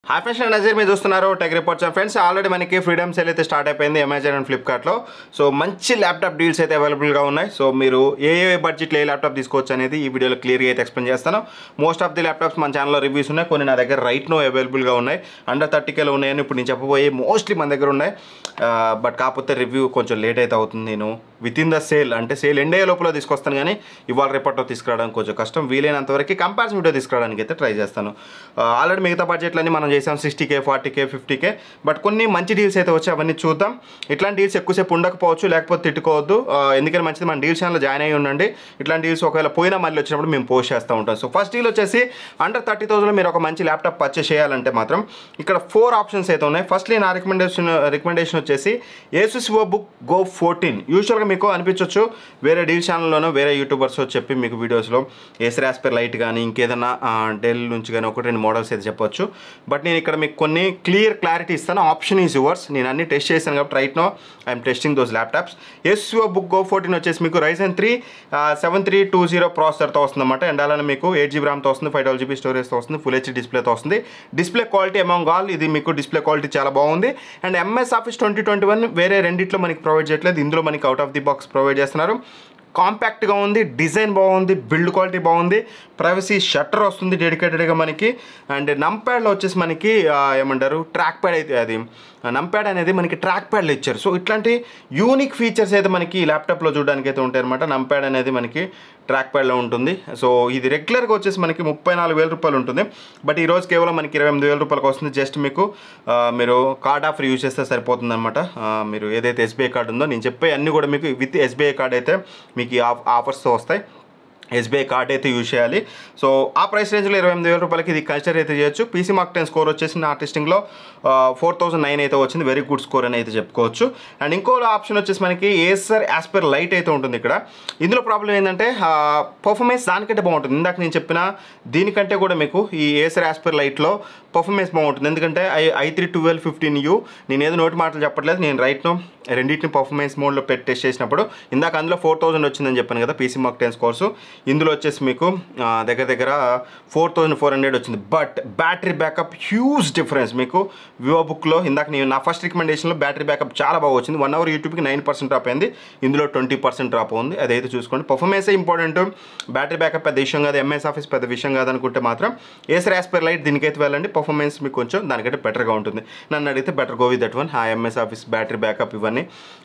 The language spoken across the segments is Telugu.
హాయ్ ఫ్రెండ్స్ నేను నజీర్ మీరు చూస్తున్నారు టెక్ రిపోర్ట్స్ ఫ్రెండ్స్ ఆల్రెడీ మనకి ఫ్రీడమ్ సేల్ అయితే స్టార్ట్ అయిపోయింది అమెజాన్ అండ్ ఫ్లిప్కార్ట్లో సో మంచి ల్యాప్టాప్ డీల్స్ అయితే అవైలబుల్గా ఉన్నాయి సో మీరు ఏ ఏ బడ్జెట్లో ఏ ల్యాప్టాప్ తీసుకోవచ్చు అనేది ఈ వీడియోలో క్లియర్గా అయితే ఎక్స్ప్లెయిన్ చేస్తాను మోస్ట్ ఆఫ్ ది ల్యాప్టాప్స్ మన ఛానల్లో రివ్యూస్ ఉన్నాయి కొన్ని నా దగ్గర రైట్ నో అవైలబుల్గా ఉన్నాయి అండర్ థర్టీకేలో ఉన్నాయని ఇప్పుడు నేను చెప్పబోయే మోస్ట్లీ మన దగ్గర ఉన్నాయి బట్ కాకపోతే రివ్యూ కొంచెం లేట్ అయితే అవుతుంది నేను విత్ ఇన్ ద సేల్ అంటే సేల్ ఎండ్ అయ్యే లోపల తీసుకొస్తాను కానీ ఇవాళ రేపట్లో తీసుకురావడానికి కొంచెం కష్టం వీలైనంత వరకు కంపారిజన్ వీడియో తీసుకురావడానికి అయితే ట్రై చేస్తాను ఆల్రెడీ మిగతా బడ్జెట్లన్నీ మనం చేసాం sixty K forty K fifty K but కొన్ని మంచి డీల్స్ అయితే వచ్చి అవన్నీ చూద్దాం ఇట్లాంటి డీల్స్ ఎక్కువసేపు ఉండకపోవచ్చు లేకపోతే తిట్టుకోవద్దు ఆ, ఎందుకని మంచిది మన డీల్ ఛానల్ జాయిన్ అయ్యి ఉండండి ఇట్లాంటి డీల్స్ ఒకవేళ పోయినా మళ్ళీ వచ్చినప్పుడు మేము పోస్ట్ చేస్తూ ఉంటాం సో ఫస్ట్ డీల్ వచ్చేసి అండర్ థర్టీ థౌసండ్లో మీరు ఒక మంచి ల్యాప్టాప్ పర్చేస్ చేయాలంటే మాత్రం ఇక్కడ ఫోర్ ఆప్షన్స్ అయితే ఉన్నాయి ఫస్ట్లీ నా రికమెండేషన్ రికమెండేషన్ వచ్చేసి ఏసుస్ బుక్ గో ఫోర్టీన్ యూజువల్గా మీకు అనిపించవచ్చు వేరే డీల్ ఛానల్లోనో వేరే యూట్యూబర్స్ చెప్పి మీకు వీడియోస్లో ఏసర్ యాస్పర్ లైట్ కానీ ఇంకేదైనా డెల్ నుంచి కానీ ఒకటి రెండు మోడల్స్ అయితే చెప్పొచ్చు బట్ నేను ఇక్కడ మీకు కొన్ని క్లియర్ క్లారిటీ ఇస్తాను ఆప్షన్ ఈజ్ యువర్స్ నేను అన్ని టెస్ట్ చేశాను కాబట్టి right now I'm testing those laptops Asus book go fourteen వచ్చేసి మీకు Ryzen three seven three two zero ప్రాసెసర్తో వస్తుందన్నమాట అండ్ అలానే మీకు ఎయిట్ జీబీ ర్యామ్తో వస్తుంది ఫైవ్ ట్వెల్వ్ జీబీ స్టోరేజ్తో వస్తుంది ఫుల్ హెచ్ డిస్ప్లేతో వస్తుంది డిస్ప్లే క్వాలిటీ అమాంగ్ ఆల్ ఇది మీకు డిస్ప్లే క్వాలిటీ చాలా బాగుంది and MS office twenty twenty one వేరే రెండిట్లో మనకి ప్రొవైడ్ చేయట్లేదు ఇందులో మనకి out of the box provide చేస్తున్నారు కాంపాక్ట్గా ఉంది డిజైన్ బాగుంది బిల్డ్ క్వాలిటీ బాగుంది ప్రైవసీ షట్టర్ వస్తుంది డెడికేటెడ్గా మనకి అండ్ నంప్యాడ్లో వచ్చేసి మనకి ఆ, ఏమంటారు ట్రాక్ ప్యాడ్ అయితే అది నంప్యాడ్ అనేది మనకి ట్రాక్ ప్యాడ్లో ఇచ్చారు సో ఇట్లాంటి యూనిక్ ఫీచర్స్ అయితే మనకి ఈ ల్యాప్టాప్లో చూడడానికి అయితే ఉంటాయి అనమాట నంప్యాడ్ అనేది మనకి ట్రాక్ ప్యాడ్లో ఉంటుంది సో ఇది రెగ్యులర్గా వచ్చేసి మనకి ముప్పై నాలుగు వేల రూపాయలు ఉంటుంది బట్ ఈ రోజు కేవలం మనకి ఇరవై ఎనిమిది వేల రూపాయలకు వస్తుంది జస్ట్ మీకు ఆ, మీరు కార్డ్ ఆఫర్ యూజ్ చేస్తే సరిపోతుంది అనమాట మీరు ఏదైతే ఎస్బీఐ కార్డు ఉందో నేను చెప్పే అన్నీ కూడా మీకు విత్ ఎస్బీఐ కార్డ్ అయితే మీకు ఈ ఆఫ్ ఆఫర్స్తో వస్తాయి ఎస్బీఐ కార్డ్ అయితే యూజ్ చేయాలి సో ఆ ప్రైస్ రేంజ్లో ఇరవై ఎనిమిది వేల రూపాయలకి ఇది కన్సిడర్ అయితే చేయొచ్చు పీసీ మార్క్ టెన్ స్కోర్ వచ్చేసి నా టెస్టింగ్లో ఫోర్ థౌసండ్ నైన్ అయితే వచ్చింది వెరీ గుడ్ స్కోర్ అని అయితే చెప్పుకోవచ్చు అండ్ ఇంకో ఆప్షన్ వచ్చేసి మనకి ఏసర్ యాస్పర్ లైట్ అయితే ఉంటుంది ఇక్కడ ఇందులో ప్రాబ్లం ఏంటంటే పర్ఫార్మెన్స్ దానికంటే బాగుంటుంది ఇందాక నేను చెప్పిన దీనికంటే కూడా మీకు ఈ ఏసర్ యాస్పర్ లైట్లో పర్ఫార్మెన్స్ బాగుంటుంది ఎందుకంటే I I three twelve fifteen U నేను ఏదో నోటి మాటలు చెప్పట్లేదు నేను రైట్ నో రెండింటిని పర్ఫార్మెన్స్ మోడ్లో పెట్టి టెస్ట్ చేసినప్పుడు ఇందాక అందులో ఫోర్ థౌసండ్ వచ్చిందని చెప్పాను కదా పీసీ మార్క్ టెన్స్ కోర్సు ఇందులో వచ్చేసి మీకు ఆ, దగ్గర దగ్గర ఫోర్ థౌసండ్ ఫోర్ హండ్రెడ్ వచ్చింది but battery backup huge difference మీకు వివో బుక్లో ఇందాక నేను నా ఫస్ట్ రికమెండేషన్లో బ్యాటరీ బ్యాకప్ చాలా బాగా వచ్చింది వన్ అవర్ యూట్యూబ్కి నైన్ పర్సెంట్ డ్రాప్ అయింది ఇందులో ట్వంటీ పర్సెంట్ డ్రాప్ ఉంది అదైతే చూసుకోండి పర్ఫార్మెన్సే ఇంపార్టెంట్ బ్యాటరీ బ్యాకప్ పెద్ద విషయం కాదు ఎంఎస్ ఆఫీస్ పెద్ద విషయం కాదు అనుకుంటే మాత్రం ఏసర్ యాస్పర్ లైట్ దీనికైతే వెళ్ళండి పర్ఫార్మెన్స్ మీకు కొంచెం దానికంటే బెటర్గా ఉంటుంది నన్ను అడిగితే better go with that one ఆ ఎంఎస్ ఆఫీస్ బ్యాటరీ బ్యాకప్ ఇవన్నీ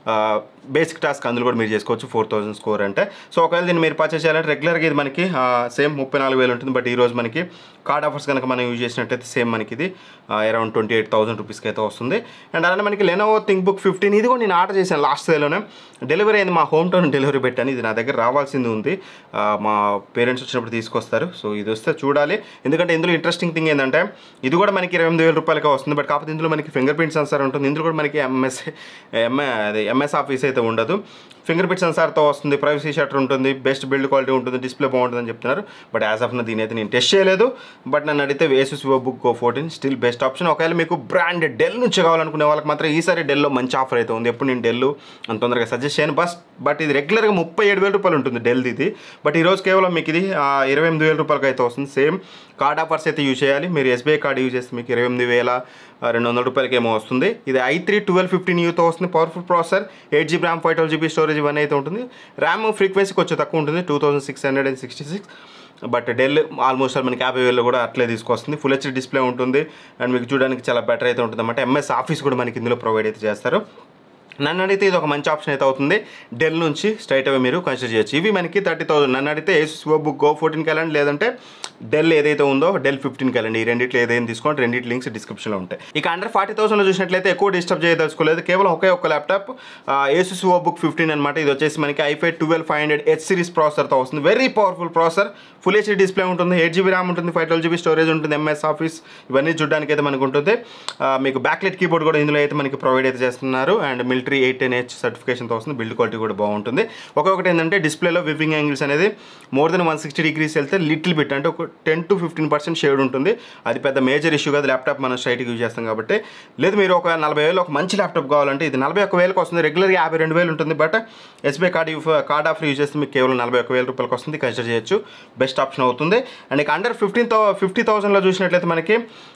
బేసిక్ టాస్క్ అందులో కూడా మీరు చేసుకోవచ్చు ఫోర్ థౌసండ్ స్కోర్ అంటే సో ఒకవేళ దీన్ని మీరు పర్చేస్ చేయాలంటే రెగ్యులర్గా ఇది మనకి సేమ్ ముప్పై నాలుగు వేలు ఉంటుంది బట్ ఈ రోజు మనకి కార్డ్ ఆఫర్స్ కనుక మనం యూజ్ చేసినట్టయితే సేమ్ మనకి ఇది అరౌండ్ ట్వంటీ ఎయిట్ థౌసండ్ రూపీస్కి అయితే వస్తుంది అండ్ అలానే మనకి లెనోవో థింక్ బుక్ ఫిఫ్టీన్ ఇది కూడా నేను ఆర్డర్ చేశాను లాస్ట్ సేలోనే డెలివరీ అయింది మా హోమ్ టౌన్ డెలివరీ పెట్టాను ఇది నా దగ్గర రావాల్సింది ఉంది ఆ, మా పేరెంట్స్ వచ్చినప్పుడు తీసుకొస్తారు సో ఇది వస్తే చూడాలి ఎందుకంటే ఇందులో ఇంట్రెస్టింగ్ థింగ్ ఏంటంటే ఇది కూడా మనకి ఇరవై ఎనిమిది వేల రూపాయలకే వస్తుంది బట్ కాకపోతే ఇందులో మనకి ఫింగర్ ప్రింట్ సెన్సార్ ఉంటుంది ఇందులో కూడా మనకి ఎంఎస్ ఎంఏ అదే ఎంఎస్ ఆఫీస్ అయితే ఉండదు ఫింగర్ ప్రింట్ సెన్సార్తో వస్తుంది ప్రైవసీ షటర్ ఉంటుంది బెస్ట్ బిల్డ్ క్వాలిటీ ఉంటుంది డిస్ప్లే బాగుంటుందని చెప్తున్నారు బట్ యాజ్ ఆఫ్ నా దీని అయితే నేను టెస్ట్ చేయలేదు బట్ నన్ను అడిగితే Asus book go fourteen still best option ఒకవేళ మీకు బ్రాండ్ డెల్ నుంచి కావాలనుకునే వాళ్ళకి మాత్రం ఈసారి డెల్లో మంచి ఆఫర్ అయితే ఉంది ఎప్పుడు నేను డెల్ అంత తొందరగా సజెస్ట్ చేయను బస్ బట్ ఇది రెగ్యులర్గా ముప్పై ఏడు వేల రూపాయలు ఉంటుంది డెల్ది ఇది బట్ ఈరోజు కేవలం మీకు ఇది ఆ, ఇరవై ఎనిమిది వేల రూపాయలకి అయితే వస్తుంది సేమ్ కార్డ్ ఆఫర్స్ అయితే యూజ్ చేయాలి మీరు ఎస్బీఐ కార్డ్ యూజ్ చేస్తే మీకు ఇరవై ఎనిమిది వేల ఆ, రెండు వందల రూపాయలకి ఏమో వస్తుంది ఇది ఐ త్రీ ట్వెల్వ్ ఫిఫ్టీన్ యూతో వస్తుంది powerful processor eight GB RAM five twelve GB storage ఇవన్నీ అయితే ఉంటుంది ర్యామ్ ఫ్రీక్వెన్సీ కొంచెం తక్కువ ఉంటుంది two thousand six hundred and sixty six but Dell almost మనకి యాభై వేలు కూడా అట్లే తీసుకొస్తుంది ఫుల్ హెచ్ డిస్ప్లే ఉంటుంది అండ్ మీకు చూడడానికి చాలా బెటర్ అయితే ఉంటుంది అనమాట ఎంఎస్ ఆఫీస్ కూడా మనకి ఇందులో ప్రొవైడ్ అయితే చేస్తారు నన్ను అడిగితే ఇది ఒక మంచి ఆప్షన్ అయితే అవుతుంది డెల్ నుంచి స్ట్రైట్ అవే మీరు కన్సిడర్ చేయొచ్చు ఇవి మనకి థర్టీ థౌసండ్ నన్ను అడిగితే ఏసూస్ బుక్ గో ఫోర్టీన్కి వెళ్ళండి లేదంటే డెల్ ఏదైతే ఉందో డెల్ ఫిఫ్టీన్కి వెళ్ళండి ఈ రెండిట్లో ఏదైనా తీసుకోండి రెండింటి లింక్స్ డిస్క్రిప్షన్లో ఉంటాయి ఇక అండర్ ఫార్టీ థౌసండ్లో చూసినట్లయితే ఎక్కువ డిస్టర్బ్ చేయదలుచుకోలేదు కేవలం ఒకే ఒక laptop Asus O book fifteen అనమాట ఇది వచ్చేసి మనకి I five twelve five hundred H series ప్రాసెసర్తో వస్తుంది very powerful processor full HD display ఉంటుంది ఎయిట్ జీబీ ర్యామ్ ఉంటుంది ఫైవ్ ట్వెల్వ్ జీబీ స్టోరేజ్ ఉంటుంది ఎంఎస్ ఆఫీస్ ఇవన్నీ చూడడానికి అయితే మనకు ఉంటుంది ఆ, మీకు బ్యాక్లెట్ కీబోర్డ్ కూడా ఇందులో అయితే మనకి ప్రొవైడ్ అయితే చేస్తున్నారు and military eight ten H సర్టిఫికేషన్తో వస్తుంది బిల్డ్ క్వాలిటీ కూడా బాగుంటుంది ఒక్కొక్కటి ఏంటంటే డిస్ప్లేలో వివింగ్ యాంగిల్స్ అనేది more then one sixty degrees వెళ్తే లిటిల్ బిట్ అంటే ఒక ten to fifteen percent shade ఉంటుంది అది పెద్ద మేజర్ ఇష్యూ కాదు ల్యాప్టాప్ మనం స్ట్రైట్గా యూజ్ చేస్తాం కాబట్టి లేదు మీరు ఒక నలభై వేలు ఒక మంచి ల్యాప్టాప్ కావాలంటే ఇది నలభై ఒక్క వేలకు వస్తుంది రెగ్యులర్గా యాభై రెండు వేలు ఉంటుంది but SBI card card offer use చేస్తే మీకు కేవలం నలభై ఒక్క వేల రూపాయలకు వస్తుంది కన్సిడర్ చేయొచ్చు బెస్ట్ ఆప్షన్ అవుతుంది అండ్ ఇక అండర్ ఫిఫ్టీన్ థౌ ఫిఫ్టీ థౌసండ్లో చూసినట్లయితే మనకి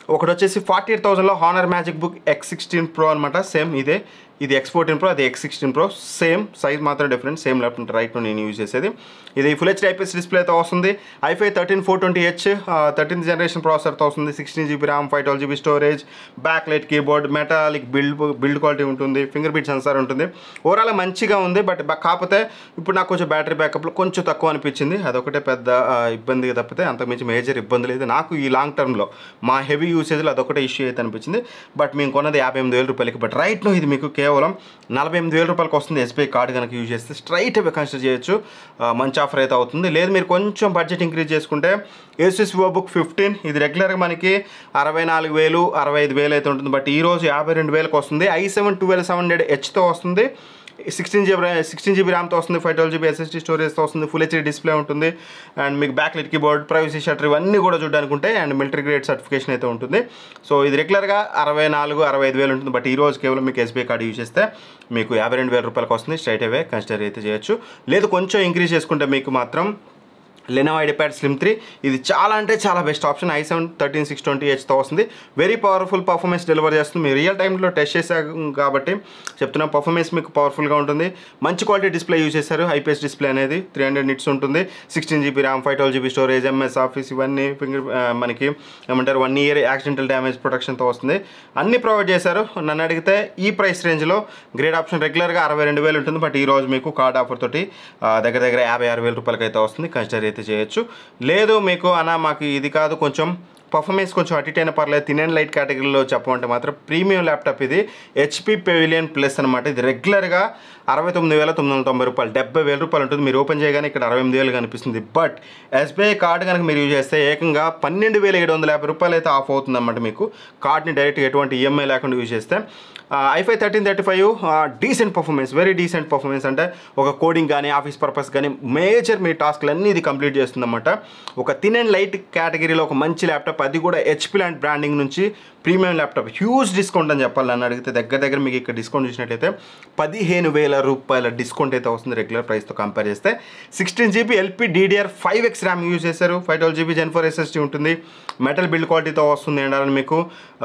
ఒకటి వచ్చేసి ఫార్టీ ఎయిట్ థౌసండ్లో Honor Magic Book X sixteen pro అనమాట సేమ్ ఇదే ఇది ఎక్స్ ఫోర్టీన్ ప్రో అది X sixteen pro same size మాత్రం డిఫరెంట్ సేమ్ ల్యాప్టాప్ రైట్ నేను యూజ్ చేసేది ఇది ఫుల్ హెచ్ ఐపీఎస్ డిస్ప్లేతో వస్తుంది I five thirteen four twenty H thirteenth generation ప్రాసెసర్తో వస్తుంది sixteen GB RAM five twelve GB storage back light keyboard metallic build build quality ఉంటుంది ఫింగర్ ప్రింట్ సెన్సార్ ఉంటుంది ఓవరాల్ మంచిగా ఉంది బట్ బ- కాకపోతే ఇప్పుడు నాకు కొంచెం బ్యాటరీ బ్యాకప్లో కొంచెం తక్కువ అనిపించింది అదొకటే పెద్ద ఆ, ఇబ్బంది తప్పితే అంతకుమించి మేజర్ ఇబ్బంది లేదు నాకు ఈ లాంగ్ టర్మ్లో మా హెవీ యూసేజ్లో అదొకటే ఇష్యూ అయితే అనిపించింది బట్ మేము కొన్నది యాభై ఎనిమిది వేల రూపాయలకి బట్ రైట్ నో ఇది మీకు కేవలం నలభై ఎనిమిది వేల రూపాయలకి వస్తుంది ఎస్బీఐ కార్డు కనుక యూజ్ చేస్తే స్ట్రైట్ అవే కన్సిడర్ చేయొచ్చు ఆ, మంచి ఆఫర్ అయితే అవుతుంది లేదు మీరు కొంచెం బడ్జెట్ ఇంక్రీజ్ చేసుకుంటే ఏసెస్ బుక్ ఫిఫ్టీన్ ఇది రెగ్యులర్గా మనకి అరవై నాలుగు వేలు అరవై ఐదు వేలు అయితే ఉంటుంది బట్ ఈ రోజు యాభై రెండు వేలకు వస్తుంది I seven twelve seven hundred హెచ్తో వస్తుంది సిక్స్టీన్ జీబీ సిక్స్టీన్ జీబీ ర్యామ్తో వస్తుంది ఫైవ్ ట్వెల్వ్ జీబీ ఎస్ఎస్టీ స్టోరేజ్తో వస్తుంది ఫుల్ హెచ్డీ డిస్ప్లే ఉంటుంది అండ్ మీకు back light keyboard privacy shutter ఇవన్నీ కూడా చూడడానికి ఉంటాయి అండ్ మిలిటరీ గ్రేడ్ సర్టిఫికేషన్ అయితే ఉంటుంది సో ఇది రెగ్యులర్గా అరవై నాలుగు అరవై ఐదు వేలు ఉంటుంది బట్ ఈ రోజు కేవలం మీకు ఎస్బీఐ కార్డు యూజ్ చేస్తే మీకు యాభై రెండు వేల రూపాయలకు వస్తుంది స్ట్రైట్ అవే కన్సిడర్ అయితే చేయొచ్చు లేదు కొంచెం ఇంక్రీజ్ చేసుకుంటే మీకు మాత్రం లెనోవో ఐడిప్యాడ్ స్లిమ్ త్రీ ఇది చాలా అంటే చాలా best option I seven thirteen six twenty హెచ్తో వస్తుంది వెరీ పవర్ఫుల్ పర్ఫార్మెన్స్ డెలివర్ చేస్తుంది మీరు రియల్ టైంలో టెస్ట్ చేశారు కాబట్టి చెప్తున్నా పర్ఫార్మెన్స్ మీకు పవర్ఫుల్గా ఉంటుంది మంచి క్వాలిటీ డిస్ప్లే యూజ్ చేశారు ఐపీఎస్ డిస్ప్లే అనేది త్రీ హండ్రెడ్ నిట్స్ ఉంటుంది sixteen GB RAM five twelve GB storage MS office ఇవన్నీ ఫింగర్ మనకి ఏమంటారు వన్ ఇయర్ యాక్సిడెంటల్ డ్యామేజ్ ప్రొటెక్షన్తో వస్తుంది అన్ని ప్రొవైడ్ చేశారు నన్ను అడిగితే ఈ ప్రైస్ రేంజ్లో గ్రేడ్ ఆప్షన్ రెగ్యులర్గా అరవై రెండు వేలు ఉంటుంది బట్ ఈ రోజు మీకు కార్డ్ ఆఫర్ తోటి ఆ, దగ్గర దగ్గర యాభై ఆరు వేల రూపాయలకి అయితే వస్తుంది కన్సిడర్ అయితే చేయొచ్చు లేదు మీకు అన్న మాకు ఇది కాదు కొంచెం పర్ఫార్మెన్స్ కొంచెం అటు ఇటు అయినా పర్లేదు తిన్ అండ్ లైట్ కేటగిరీలో చెప్పమంటే మాత్రం ప్రీమియం ల్యాప్టాప్ ఇది హెచ్పి పెవిలియన్ ప్లస్ అనమాట ఇది రెగ్యులర్గా అరవై తొమ్మిది వేల తొమ్మిది వందల తొంభై రూపాయలు డెబ్బై వేల రూపాయలు ఉంటుంది మీరు ఓపెన్ చేయగానే ఇక్కడ అరవై ఎనిమిది వేలు కనిపిస్తుంది బట్ ఎస్బీఐ కార్డు కనుక మీరు యూజ్ చేస్తే ఏకంగా పన్నెండు వేల ఏడు వందల యాభై రూపాయలు అయితే ఆఫ్ అవుతుంది అన్నమాట మీకు కార్డ్ని డైరెక్ట్ ఎటువంటి ఈఎంఐ లేకుండా యూజ్ చేస్తే I five thirteen thirty five decent performance very decent performance అంటే ఒక కోడింగ్ కానీ ఆఫీస్ పర్పస్ కానీ మేజర్ మీ టాస్క్లు అన్నీ ఇది కంప్లీట్ చేస్తుందన్నమాట ఒక థిన్ అండ్ లైట్ కేటగిరీలో ఒక మంచి ల్యాప్టాప్ అది కూడా హెచ్పి లాంటి బ్రాండింగ్ నుంచి ప్రీమియం ల్యాప్టాప్ హ్యూజ్ డిస్కౌంట్ అని చెప్పాలి నన్ను అడిగితే దగ్గర దగ్గర మీకు ఇక్కడ డిస్కౌంట్ చూసినట్టయితే పదిహేను వేల రూపాయల డిస్కౌంట్ అయితే వస్తుంది రెగ్యులర్ ప్రైస్తో కంపేర్ చేస్తే sixteen GB LP DDR five X RAM use చేశారు five twelve GB gen four SSD ఉంటుంది మెటల్ బిల్డ్ క్వాలిటీతో వస్తుంది అండాలని మీకు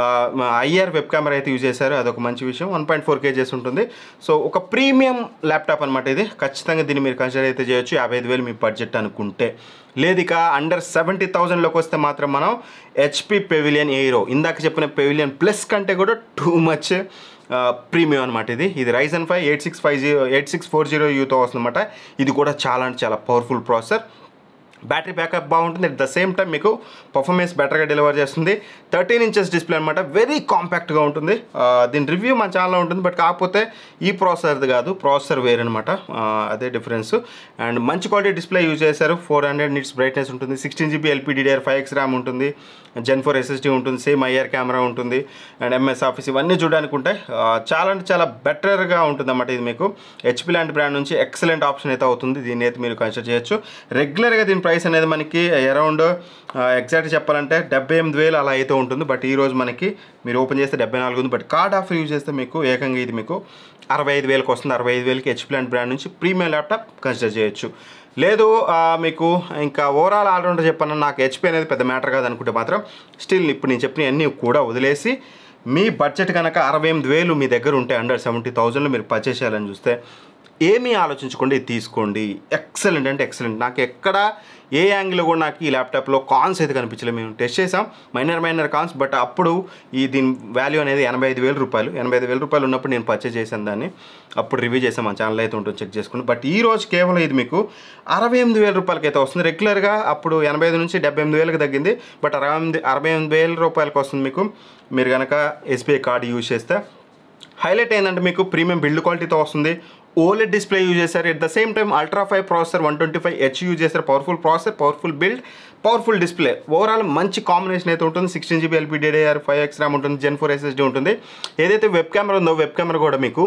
ఐఆర్ వెబ్ కెమెరా అయితే యూజ్ చేశారు అదొక మంచి విషయం వన్ పాయింట్ ఫోర్ కేజెస్ ఉంటుంది సో ఒక ప్రీమియం ల్యాప్టాప్ అనమాట ఇది ఖచ్చితంగా దీన్ని మీరు కన్సిడర్ అయితే చేయొచ్చు యాభై ఐదు వేలు మీ బడ్జెట్ అనుకుంటే లేదు ఇక అండర్ సెవెంటీ థౌజండ్లోకి వస్తే మాత్రం మనం హెచ్పి పెవిలియన్ ఎయిరో ఇందాక చెప్పిన పెవిలియన్ ప్లస్ కంటే కూడా టూ మచ్ ప్రీమియం అనమాట ఇది ఇది Ryzen five eight six five zero eight six four zero యూతో వస్తుందన్నమాట ఇది కూడా చాలా అంటే చాలా పవర్ఫుల్ ప్రాసెసర్ బ్యాటరీ బ్యాకప్ బాగుంటుంది అట్ ద సేమ్ టైం మీకు పర్ఫార్మెన్స్ బెటర్గా డెలివర్ చేస్తుంది థర్టీన్ ఇంచెస్ డిస్ప్లే అనమాట వెరీ కాంపాక్ట్గా ఉంటుంది ఆ, దీని రివ్యూ మన ఛానల్లో ఉంటుంది బట్ కాకపోతే ఈ ప్రాసెసర్ది కాదు ప్రాసెసర్ వేరే అనమాట అదే డిఫరెన్స్ అండ్ మంచి క్వాలిటీ డిస్ప్లే యూజ్ చేశారు ఫోర్ హండ్రెడ్ నిట్స్ బ్రైట్నెస్ ఉంటుంది sixteen GB LPDDR five X RAM ఉంటుంది జెన్ ఫోర్ ఎస్ఎస్టీ ఉంటుంది సేమ్ ఐఆర్ కెమెరా ఉంటుంది అండ్ ఎంఎస్ ఆఫీస్ ఇవన్నీ చూడడానికి ఉంటాయి ఆ, చాలా అంటే చాలా బెటర్గా ఉంటుంది అన్నమాట ఇది మీకు హెచ్పి లాంటి బ్రాండ్ నుంచి ఎక్సలెంట్ ఆప్షన్ అయితే అవుతుంది దీన్ని అయితే మీరు కన్సిడర్ చేయొచ్చు రెగ్యులర్గా దీని ప్రైస్ అనేది మనకి అరౌండ్ ఎగ్జాక్ట్ చెప్పాలంటే డెబ్బై ఎనిమిది వేలు అలా అయితే ఉంటుంది బట్ ఈ రోజు మనకి మీరు ఓపెన్ చేస్తే డెబ్బై నాలుగు ఉంది బట్ కార్డ్ ఆఫర్ యూజ్ చేస్తే మీకు ఏకంగా ఇది మీకు అరవై ఐదు వేలకు వస్తుంది అరవై ఐదు వేలకి హెచ్పి లాంటి బ్రాండ్ నుంచి ప్రీమియం ల్యాప్టాప్ కన్సిడర్ చేయొచ్చు లేదు ఆ, మీకు ఇంకా ఓవరాల్ ఆల్రౌండర్ చెప్పాను నాకు హెచ్పి అనేది పెద్ద మ్యాటర్ కాదు అనుకుంటే మాత్రం స్టిల్ ఇప్పుడు నేను చెప్పిన అన్నీ కూడా వదిలేసి మీ బడ్జెట్ కనుక అరవై ఎనిమిది వేలు మీ దగ్గర ఉంటే అండర్ సెవెంటీ థౌజండ్లో మీరు పర్చేస్ చేయాలని చూస్తే ఏమీ ఆలోచించకుండా ఇది తీసుకోండి ఎక్సలెంట్ అంటే ఎక్సలెంట్ నాకు ఎక్కడ ఏ యాంగిల్లో కూడా నాకు ఈ ల్యాప్టాప్లో కాన్స్ అయితే కనిపించలేదు మేము టెస్ట్ చేసాం మైనర్ మైనర్ కాన్స్ బట్ అప్పుడు ఈ దీని వాల్యూ అనేది ఎనభై ఐదు వేల రూపాయలు ఎనభై ఐదు వేల రూపాయలు ఉన్నప్పుడు నేను పర్చేజ్ చేశాను దాన్ని అప్పుడు రివ్యూ చేసాం మా ఛానల్ అయితే ఉంటుంది చెక్ చేసుకోండి బట్ ఈ రోజు కేవలం ఇది మీకు అరవై ఎనిమిది వేల రూపాయలకి అయితే వస్తుంది రెగ్యులర్గా అప్పుడు ఎనభై ఐదు నుంచి డెబ్బై ఎనిమిది వేలకు తగ్గింది బట్ అరవై ఎనిమిది అరవై ఎనిమిది వేల రూపాయలకి వస్తుంది మీకు మీరు కనుక ఎస్బీఐ కార్డు యూజ్ చేస్తే హైలైట్ ఏంటంటే మీకు ప్రీమియం బిల్డ్ క్వాలిటీతో వస్తుంది ఓలెడ్ డిస్ప్లే యూజ్ చేశారు at the same time ultra five processor one twenty five H use చేశారు powerful processor powerful build powerful display overall మంచి కాంబినేషన్ అయితే ఉంటుంది sixteen GB LPDDR five X RAM ఉంటుంది జెన్ ఫోర్ ఎస్ఎస్డీ ఉంటుంది ఏదైతే వెబ్ కెమెరా ఉందో వెబ్ కెమెరా కూడా మీకు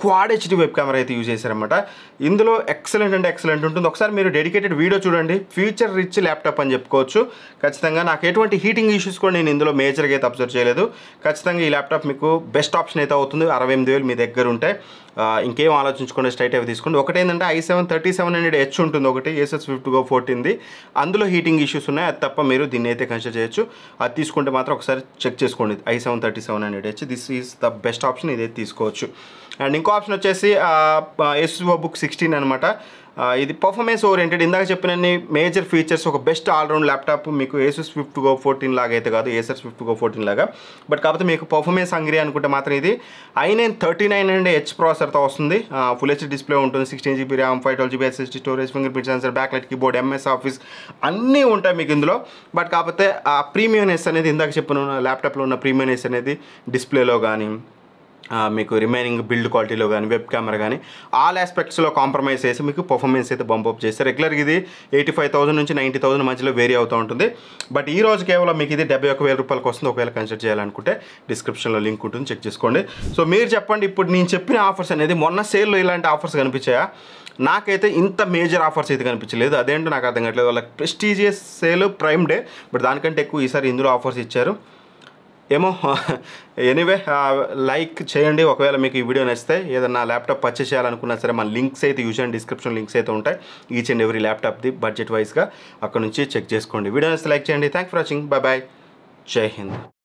క్వాడ్ హెచ్డి వెబ్ కెమెరా అయితే యూజ్ చేశారనమాట ఇందులో ఎక్సలెంట్ అంటే ఎక్సలెంట్ ఉంటుంది ఒకసారి మీరు డెడికేటెడ్ వీడియో చూడండి ఫ్యూచర్ రిచ్ ల్యాప్టాప్ అని చెప్పుకోవచ్చు ఖచ్చితంగా నాకు ఎటువంటి హీటింగ్ ఇష్యూస్ కూడా నేను ఇందులో మేజర్గా అయితే అబ్జర్వ్ చేయలేదు ఖచ్చితంగా ఈ ల్యాప్టాప్ మీకు బెస్ట్ ఆప్షన్ అయితే అవుతుంది అరవై ఎనిమిది వేలు మీ దగ్గర ఉంటే ఆ, ఇంకేం ఆలోచించుకోండి స్ట్రైట్ అవి తీసుకోండి ఒకటి ఏంటంటే I seven thirty seven hundred H ఉంటుంది ఒకటి ఏసెస్ ఫిఫ్టీ గో ఫోర్టీన్ది అందులో హీటింగ్ ఇష్యూస్ ఉన్నాయి అది తప్ప మీరు దీన్ని అయితే కన్సిడర్ చేయొచ్చు అది తీసుకుంటే మాత్రం ఒకసారి చెక్ చేసుకోండి I seven thirty seven hundred H this is the best option ఇదైతే తీసుకోవచ్చు అండ్ ఇంకో ఆప్షన్ వచ్చేసి ఎస్ఓ బుక్ సిక్స్టీన్ అనమాట ఇది పర్ఫార్మెన్స్ ఓరియంటెడ్ ఇందాక చెప్పిన మేజర్ ఫీచర్స్ ఒక బెస్ట్ ఆల్రౌండ్ ల్యాప్టాప్ మీకు ఏసూస్ ఫిఫ్ట్ గో ఫోర్టీన్ లాగా అయితే కాదు ఏసర్స్ ఫిఫ్ట్ గో ఫోర్టీన్ లాగా బట్ కాకపోతే మీకు పర్ఫార్మెన్స్ హంగ్రీ అనుకుంటే మాత్రం ఇది I nine thirty nine and H ప్రాసెసర్తో వస్తుంది ఫుల్ హెచ్ డిస్ప్లే ఉంటుంది sixteen GB RAM five twelve GB SSD storage finger print sensor back light keyboard MS Office అన్నీ ఉంటాయి మీకు ఇందులో బట్ కాకపోతే ఆ ప్రీమియర్నెస్ అనేది ఇందాక చెప్పిన ల్యాప్టాప్లో ఉన్న ప్రీమియర్నెస్ అనేది డిస్ప్లేలో కానీ ఆ, మీకు రిమైనింగ్ బిల్డ్ క్వాలిటీలో కానీ వెబ్ కెమెరా కానీ ఆల్ ఆస్పెక్ట్స్లో కాంప్రమైజ్ చేసి మీకు పర్ఫార్మెన్స్ అయితే బంప్ అప్ చేస్తారు రెగ్యులర్గా ఇది ఎయిటీ ఫైవ్ థౌసండ్ నుంచి నైంటీ థౌసండ్ మధ్యలో వేరీ అవుతూ ఉంటుంది బట్ ఈ రోజు కేవలం మీకు ఇది డెబ్బై ఒక వేల రూపాయలకు వస్తుంది ఒకవేళ కన్సిడర్ చేయాలనుకుంటే డిస్క్రిప్షన్లో లింక్ ఉంటుంది చెక్ చేసుకోండి సో మీరు చెప్పండి ఇప్పుడు నేను చెప్పిన ఆఫర్స్ అనేది మొన్న సేల్లో ఇలాంటి ఆఫర్స్ కనిపించాయా నాకైతే ఇంత మేజర్ ఆఫర్స్ అయితే కనిపించలేదు అదేంటో నాకు అర్థం కావట్లేదు వాళ్ళకి prestigious sale prime day but దానికంటే ఎక్కువ ఈసారి ఇందులో ఆఫర్స్ ఇచ్చారు ఏమో ఎనీవే లైక్ చేయండి ఒకవేళ మీకు ఈ వీడియో నచ్చితే ఏదన్నా ల్యాప్టాప్ పర్చేస్ చేయాలనుకున్నా సరే మన లింక్స్ అయితే యూజ్ అండ్ డిస్క్రిప్షన్ లింక్స్ అయితే ఉంటాయి ఈచ్ అండ్ ఎవ్రీ ల్యాప్టాప్ది బడ్జెట్ వైజ్గా అక్కడ నుంచి చెక్ చేసుకోండి వీడియో నచ్చితే లైక్ చేయండి thank for watching bye bye జై హింద్